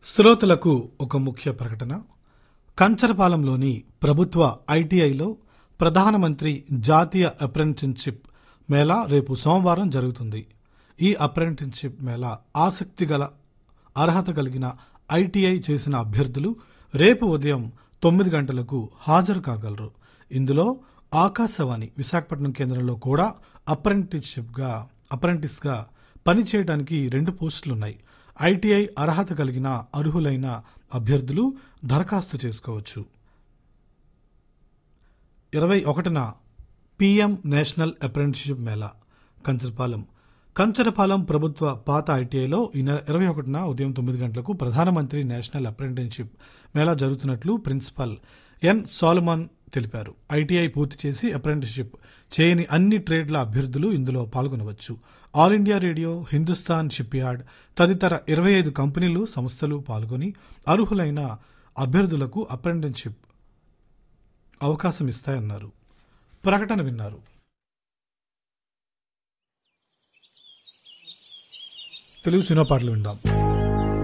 శ్రోతలకు ఒక ముఖ్య ప్రకటన కంచరపాలెంలోని ప్రభుత్వ ఐటీఐలో ప్రధానమంత్రి జాతీయ అప్రెంటిస్షిప్ మేళా రేపు సోమవారం జరుగుతుంది ఈ అప్రెంటిస్షిప్ మేళా ఆసక్తి గల అర్హత కలిగిన ఐటీఐ చేసిన అభ్యర్థులు రేపు ఉదయం తొమ్మిది గంటలకు హాజరు కాగలరు ఇందులో ఆకాశవాణి విశాఖపట్నం కేంద్రంలో కూడా అప్రెంటిస్షిప్గా అప్రెంటిస్గా పనిచేయడానికి రెండు పోస్టులున్నాయి ఐటీఐ అర్హత కలిగిన అర్హులైన అభ్యర్థులు దరఖాస్తు చేసుకోవచ్చు ఇరవై ఒకటిన PM national apprenticeship Mela Kancharapalem Kancharapalem ప్రభుత్వ పాత ఐటీఐలో ఈ నెల ఇరవై ఒకటిన ఉదయం తొమ్మిది గంటలకు ప్రధానమంత్రి నేషనల్ అప్రెంటిస్షిప్ మేళా జరుగుతున్నట్లు ప్రిన్సిపల్ ఎన్ సాల్మన్ తెలిపారు ఐటీఐ పూర్తి చేసి అప్రెంటిస్షిప్ చేయని అన్ని ట్రేడ్ల అభ్యర్థులు ఇందులో పాల్గొనవచ్చు All India Radio Hindustan shipyard తదితర ఇరవై ఐదు కంపెనీలు సంస్థలు పాల్గొని అర్హులైన అభ్యర్థులకు అప్రెంటిస్షిప్ అవకాశం ఇస్తాయన్నారు ప్రకటన విన్నారు తెలుగు సినిమా పాటలు విందాం